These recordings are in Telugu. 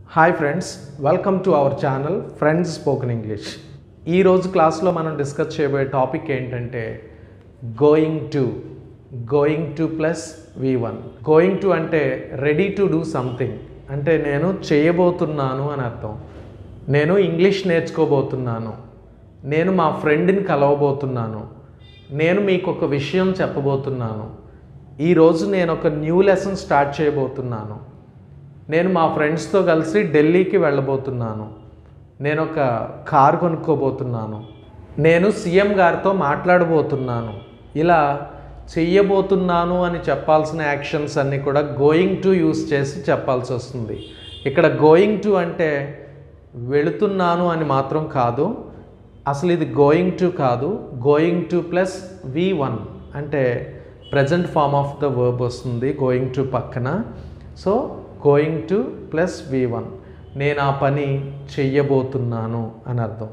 hi friends welcome to our channel friends spoken English ఈరోజు క్లాస్లో మనం డిస్కస్ చేయబోయే టాపిక్ ఏంటంటే going to going to plus V one going to అంటే రెడీ టు డూ సంథింగ్ అంటే నేను చేయబోతున్నాను అని అర్థం నేను ఇంగ్లీష్ నేర్చుకోబోతున్నాను నేను మా ఫ్రెండ్ని కలవబోతున్నాను నేను మీకు ఒక విషయం చెప్పబోతున్నాను ఈరోజు నేను ఒక న్యూ లెసన్ స్టార్ట్ చేయబోతున్నాను నేను మా ఫ్రెండ్స్తో కలిసి ఢిల్లీకి వెళ్ళబోతున్నాను నేను ఒక కారు కొనుక్కోబోతున్నాను నేను సీఎం గారితో మాట్లాడబోతున్నాను ఇలా చెయ్యబోతున్నాను అని చెప్పాల్సిన యాక్షన్స్ అన్నీ కూడా గోయింగ్ టు యూస్ చేసి చెప్పాల్సి వస్తుంది ఇక్కడ గోయింగ్ టు అంటే వెళుతున్నాను అని మాత్రం కాదు అసలు ఇది గోయింగ్ టు కాదు going to plus V one అంటే present form of the verb వస్తుంది గోయింగ్ టు పక్కన so going to plus V one నేను ఆ పని చెయ్యబోతున్నాను అని అర్థం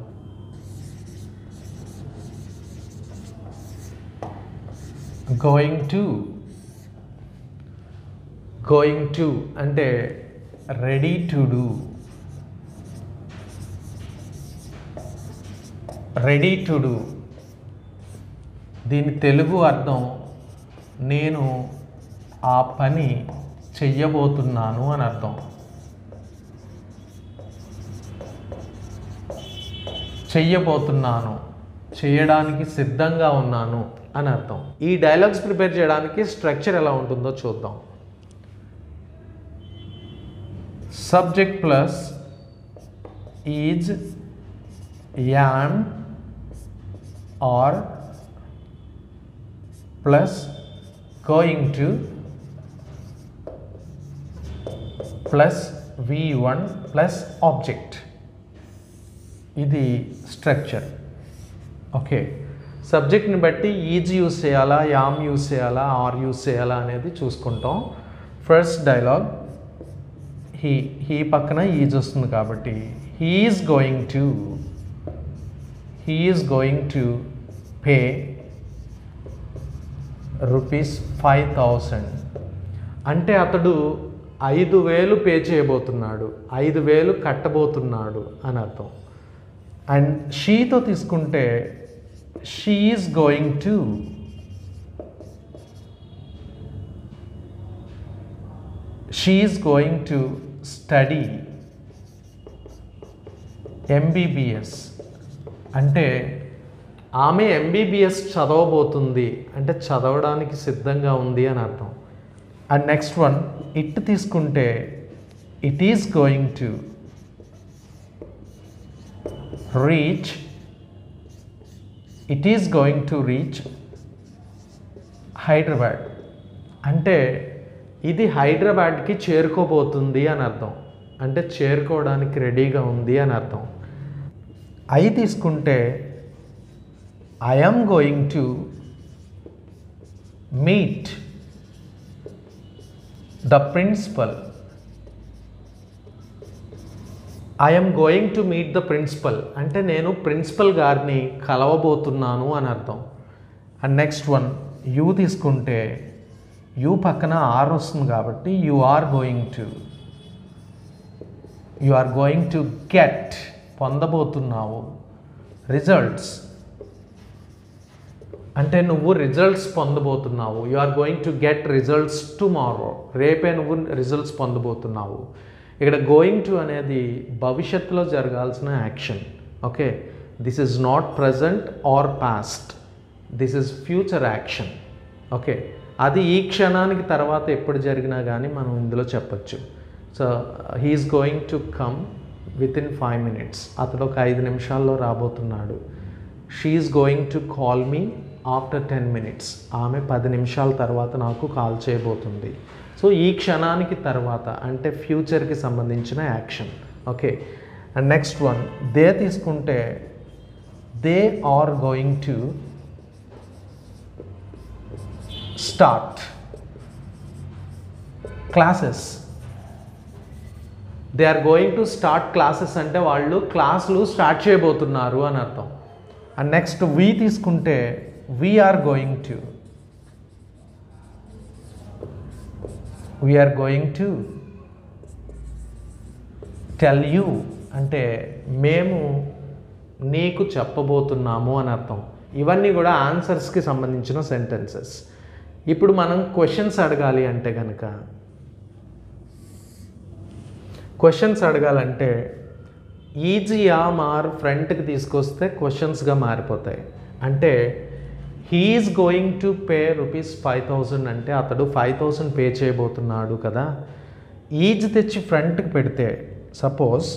గోయింగ్ టు గోయింగ్ టు అంటే ready to do ready to do దీని తెలుగు అర్థం నేను ఆ పని చెయ్యబోతున్నాను అని అర్థం చెయ్యబోతున్నాను చేయడానికి సిద్ధంగా ఉన్నాను అని అర్థం ఈ డైలాగ్స్ ప్రిపేర్ చేయడానికి స్ట్రక్చర్ ఎలా ఉంటుందో చూద్దాం subject plus is am are plus going to plus V one plus object ఇది స్ట్రక్చర్ ఓకే సబ్జెక్ట్ని బట్టి ఈజ్ యూస్ చేయాలా యామ్ యూస్ చేయాలా ఆర్ యూస్ చేయాలా అనేది చూసుకుంటాం ఫస్ట్ డైలాగ్ హీ హీ పక్కన ఈజ్ వస్తుంది కాబట్టి he's going to he's going to pay rupees five thousand అంటే అతడు ఐదు వేలు పే చేయబోతున్నాడు ఐదు వేలు కట్టబోతున్నాడు అని అర్థం అండ్ షీతో తీసుకుంటే she is going to she is going to study MBBS అంటే ఆమె ఎంబీబీఎస్ చదవబోతుంది అంటే చదవడానికి సిద్ధంగా ఉంది అని అర్థం అండ్ నెక్స్ట్ వన్ ఇట్ తీసుకుంటే it is going to reach it is going to reach Hyderabad అంటే ఇది హైదరాబాద్కి చేరుకోబోతుంది అని అర్థం అంటే చేరుకోవడానికి రెడీగా ఉంది అని అర్థం ఐ తీసుకుంటే I'm going to meet the principal I'm going to meet the principal అంటే నేను ప్రిన్సిపల్ గారిని కలవబోతున్నాను అని అర్థం అండ్ నెక్స్ట్ వన్ యూ తీసుకుంటే యూ పక్కన ఆర్ వస్తుంది కాబట్టి you are going to you are going to get పొందబోతున్నావు రిజల్ట్స్ అంటే నువ్వు రిజల్ట్స్ పొందబోతున్నావు you are going to get results tomorrow రేపే నువ్వు రిజల్ట్స్ పొందబోతున్నావు ఇక్కడ గోయింగ్ టు అనేది భవిష్యత్తులో జరగాల్సిన action okay this is not present or past this is future action okay అది ఈ క్షణానికి తర్వాత ఎప్పుడు జరిగినా కానీ మనం ఇందులో చెప్పచ్చు so he's going to come with in five minutes అతడు ఒక ఐదు నిమిషాల్లో రాబోతున్నాడు she's going to call me after ten minutes ఆమె పది నిమిషాల తర్వాత నాకు కాల్ చేయబోతుంది సో ఈ క్షణానికి తర్వాత అంటే ఫ్యూచర్కి సంబంధించిన action okay and next one they తీసుకుంటే they are going to start classes they are going to start classes అంటే వాళ్ళు క్లాసులు స్టార్ట్ చేయబోతున్నారు అని అర్థం అండ్ నెక్స్ట్ వి తీసుకుంటే we're going to we're going to tell you అంటే మేము నీకు చెప్పబోతున్నాము అని అర్థం ఇవన్నీ కూడా ఆన్సర్స్కి సంబంధించిన సెంటెన్సెస్ ఇప్పుడు మనం క్వశ్చన్స్ అడగాలి అంటే కనుక క్వశ్చన్స్ అడగాలంటే ఈజీయా మార్ ఫ్రంట్కి తీసుకొస్తే క్వశ్చన్స్గా మారిపోతాయి అంటే he's going to pay rupees five thousand అంటే అతడు ఫైవ్ థౌజండ్ పే చేయబోతున్నాడు కదా ఈజ్ తెచ్చి ఫ్రంట్కి పెడితే సపోజ్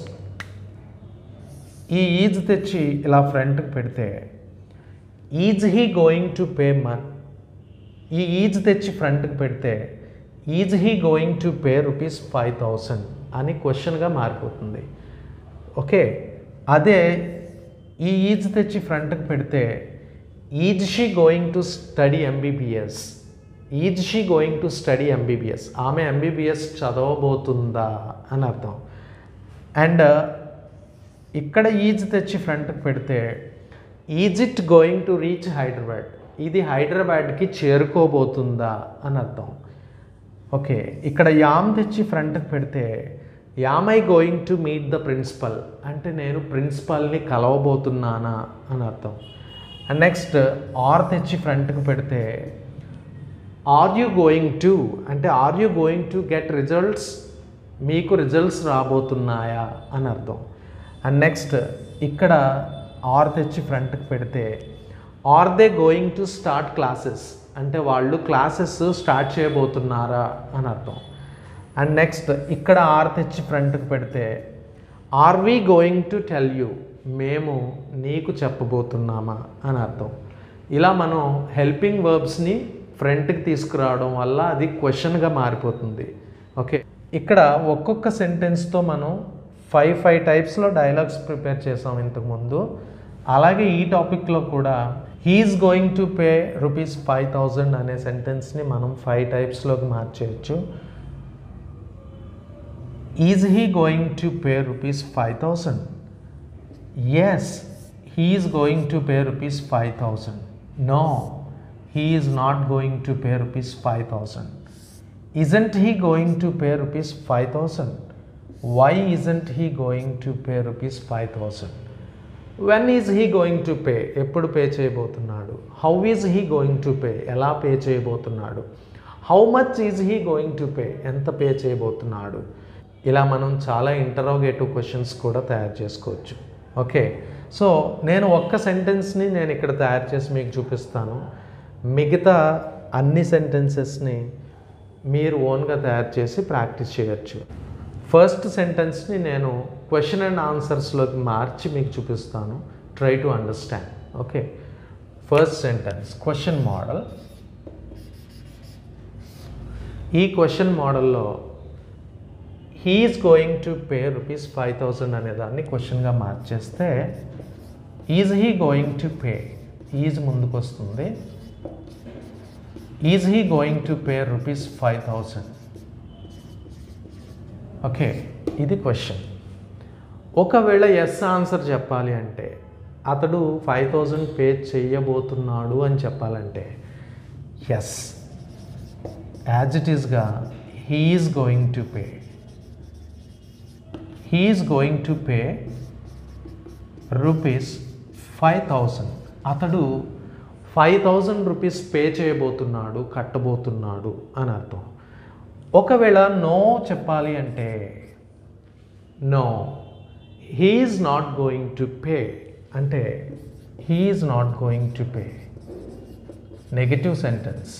ఈ ఈజ్ తెచ్చి ఇలా ఫ్రంట్కి పెడితే is he going to pay మన్ ఈ ఈజ్ తెచ్చి ఫ్రంట్కి పెడితే is he going to pay rupees five thousand అని క్వశ్చన్గా మారిపోతుంది ఓకే అదే ఈ ఈజ్ తెచ్చి ఫ్రంట్కి పెడితే is she going to study MBBS is she going to study MBBS ఆమె ఎంబీబీఎస్ చదవబోతుందా అని అర్థం అండ్ ఇక్కడ ఈజ్ తెచ్చి ఫ్రంట్కి పెడితే is it going to reach Hyderabad ఇది హైదరాబాద్కి చేరుకోబోతుందా అని అర్థం ఓకే ఇక్కడ యామ్ తెచ్చి ఫ్రంట్కి పెడితే am I going to meet the principal అంటే నేను ప్రిన్సిపల్ని కలవబోతున్నానా అని అర్థం అండ్ నెక్స్ట్ ఆర్ తెచ్చి ఫ్రంట్కి పెడితే ఆర్ యూ గోయింగ్ టు అంటే are you going to get results మీకు రిజల్ట్స్ రాబోతున్నాయా అని అర్థం అండ్ నెక్స్ట్ ఇక్కడ ఆర్ తెచ్చి ఫ్రంట్కి పెడితే are they going to start classes అంటే వాళ్ళు క్లాసెస్ స్టార్ట్ చేయబోతున్నారా అని అర్థం అండ్ నెక్స్ట్ ఇక్కడ ఆర్ తెచ్చి ఫ్రంట్కి పెడితే are we going to tell you మేము నీకు చెప్పబోతున్నామా అని అర్థం ఇలా మనం హెల్పింగ్ వర్బ్స్ని ఫ్రంట్కి తీసుకురావడం వల్ల అది క్వశ్చన్గా మారిపోతుంది ఓకే ఇక్కడ ఒక్కొక్క సెంటెన్స్తో మనం ఫైవ్ ఫైవ్ టైప్స్లో డైలాగ్స్ ప్రిపేర్ చేసాం ఇంతకుముందు అలాగే ఈ టాపిక్లో కూడా he's going to pay rupees five thousand అనే సెంటెన్స్ని మనం ఫైవ్ టైప్స్లోకి మార్చేయచ్చు is he going to pay rupees five thousand yes he is going to pay rupees five thousand no he is not going to pay rupees five thousand isn't he going to pay rupees 5000 why isn't he going to pay rupees 5000 when is he going to pay ఎప్పుడు పే చేయబోతున్నాడు how is he going to pay ఎలా పే చేయబోతున్నాడు how much is he going to pay ఎంత పే చేయబోతున్నాడు ఇలా మనం చాలా ఇంటరోగేటివ్ క్వశ్చన్స్ కూడా తయారు చేసుకోవచ్చు ఓకే సో నేను ఒక్క సెంటెన్స్ని నేను ఇక్కడ తయారు చేసి మీకు చూపిస్తాను మిగతా అన్ని సెంటెన్సెస్ని మీరు ఓన్గా తయారు చేసి ప్రాక్టీస్ చేయొచ్చు ఫస్ట్ సెంటెన్స్ని నేను క్వశ్చన్ అండ్ ఆన్సర్స్లోకి మార్చి మీకు చూపిస్తాను try to understand okay first sentence question model ఈ క్వశ్చన్ మోడల్లో he is going to pay rupees five thousand అనే దాన్ని క్వశ్చన్గా మార్చేస్తే is he going to pay is ముందుకు వస్తుంది is he going to pay rupees five thousand okay ఇది క్వశ్చన్ ఒకవేళ ఎస్ ఆన్సర్ చెప్పాలి అంటే అతడు ఫైవ్ థౌజండ్ పే చెయ్యబోతున్నాడు అని చెప్పాలంటే ఎస్ యాజ్ ఇట్ ఈస్గా he is going to pay he is going to pay rupees five thousand అతడు ఫైవ్ థౌజండ్ రూపీస్ పే చేయబోతున్నాడు కట్టబోతున్నాడు అని అర్థం ఒకవేళ నో చెప్పాలి అంటే no he is not going to pay అంటే he is not going to pay negative sentence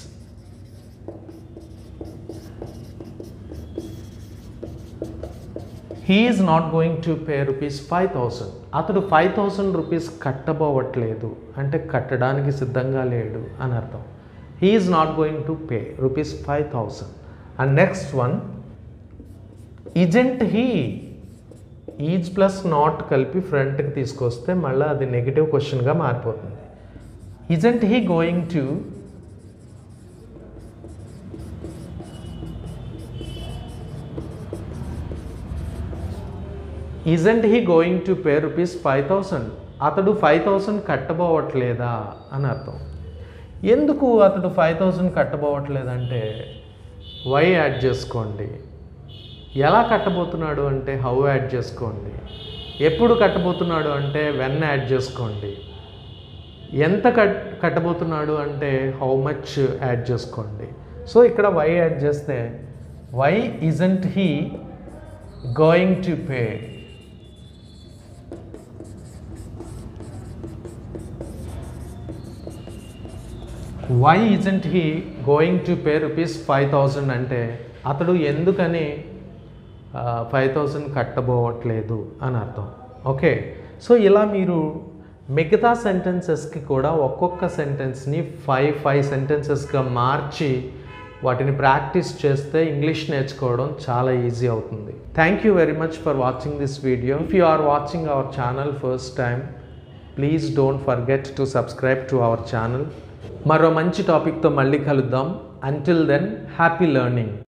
he is not going to pay rupees five thousand అతడు ఫైవ్ థౌసండ్ రూపీస్ కట్టబోవట్లేదు అంటే కట్టడానికి సిద్ధంగా లేడు అని అర్థం he is not going to pay rupees five thousand and next one isn't he is plus not కలిపి ఫ్రంట్కి తీసుకొస్తే మళ్ళీ అది నెగిటివ్ క్వశ్చన్గా మారిపోతుంది isn't he going to isn't he going to pay rupees five thousand అతడు ఫైవ్ థౌసండ్ కట్టబోవట్లేదా అని అర్థం ఎందుకు అతడు ఫైవ్ థౌసండ్ కట్టబోవట్లేదంటే వై యాడ్ చేసుకోండి ఎలా కట్టబోతున్నాడు అంటే హౌ యాడ్ చేసుకోండి ఎప్పుడు కట్టబోతున్నాడు అంటే వెన్ యాడ్ చేసుకోండి ఎంత కట్ కట్టబోతున్నాడు అంటే హౌ మచ్ యాడ్ చేసుకోండి సో ఇక్కడ వై యాడ్ చేస్తే why isn't he going to pay why isn't he going to pay rupees five thousand అంటే అతడు ఎందుకని ఫైవ్ థౌజండ్ కట్టబోవట్లేదు అని అర్థం ఓకే సో ఇలా మీరు మిగతా సెంటెన్సెస్కి కూడా ఒక్కొక్క సెంటెన్స్ని ఫైవ్ ఫైవ్ సెంటెన్సెస్గా మార్చి వాటిని ప్రాక్టీస్ చేస్తే ఇంగ్లీష్ నేర్చుకోవడం చాలా ఈజీ అవుతుంది thank you very much for watching this video if you are watching our channel first time please don't forget to subscribe to our channel మరో మంచి టాపిక్తో మళ్ళీ కలుద్దాం అంటిల్ దెన్ హ్యాపీ లెర్నింగ్